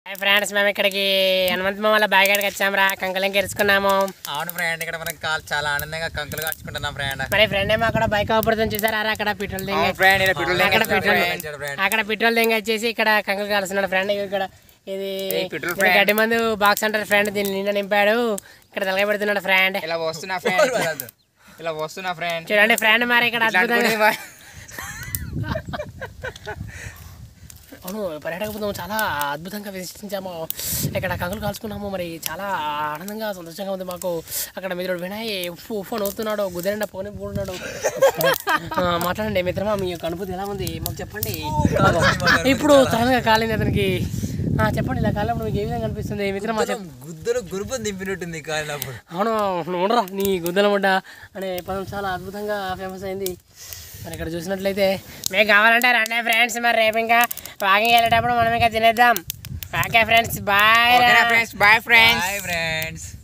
Hi friends మేము ఇక్కడికి హనుమంతమ్మ వాళ్ళ బాయిగాడికి వచ్చాం రా కంకలం గెలుచుకున్నాము అవును ఫ్రెండ్ ఇక్కడ మనం కాల్ చాలా ఆనందంగా కంకులు కట్టుకుంటున్నాం ఫ్రెండ్ మరి ఫ్రెండ్ ఏమో అక్కడ బైక్ ఆపడుతుంది చూసారా రా అక్కడ పెట్రోల్ దింగ ఫ్రెండ్ ఇలా పెట్రోల్ అక్కడ దింగేస్తున్నాడు పెట్రోల్ friend. అక్కడ పెట్రోల్ దింగ వచ్చేసి ఇక్కడ కంకులు కాలుస్తున్నాడు ఫ్రెండ్ ఇక్కడ ఇది ఏ పెట్రోల్ ఇది గడ్డి మందు బాక్స్ అంటారు ఫ్రెండ్ దీన్ని నిండా నింపాడు ఇక్కడ తలగా పెడుతున్నాడు ఫ్రెండ్ ఇలా వస్తున్నా ఫ్రెండ్ ఇలా వస్తున్నా ఫ్రెండ్ చూడండి ఫ్రెండ్ మరి ఇక్కడ అద్భుతంగా అవును పర్యాటక బృందం చాలా అద్భుతంగా విశిష్టించాము ఇక్కడ కంకులు కాల్చుకున్నాము మరి చాలా ఆనందంగా సంతోషంగా ఉంది మాకు అక్కడ మిత్రుడు వినయ్ ఉప్పు ఉప్పు నవ్వుతున్నాడు గుదిరెండ పోని పోతున్నాడు ఆ, మాట్లాడండి మిత్రమా మీ యొక్క అనుభూతి ఎలా ఉంది మాకు చెప్పండి ఇప్పుడు త్వరగా కాలింది అతనికి ఆ, చెప్పండి ఇలా కాలినప్పుడు మీకు ఏ విధంగా అనిపిస్తుంది మిత్రమా చెప్ప గుద్దలు గురుపు దింపినట్టుంది కాలినప్పుడు అవును నువ్వు ఉండరా నీ గుద్దల ముడ్డ అనే పదం చాలా అద్భుతంగా ఫేమస్ అయింది మరి ఇక్కడ చూసినట్లయితే మీకు కావాలంటే రండి ఫ్రెండ్స్ మరి రేపు ఇంకా వాకింగ్ వెళ్ళేటప్పుడు మనం ఇంకా తినేద్దాం okay friends bye friends bye friends hi friends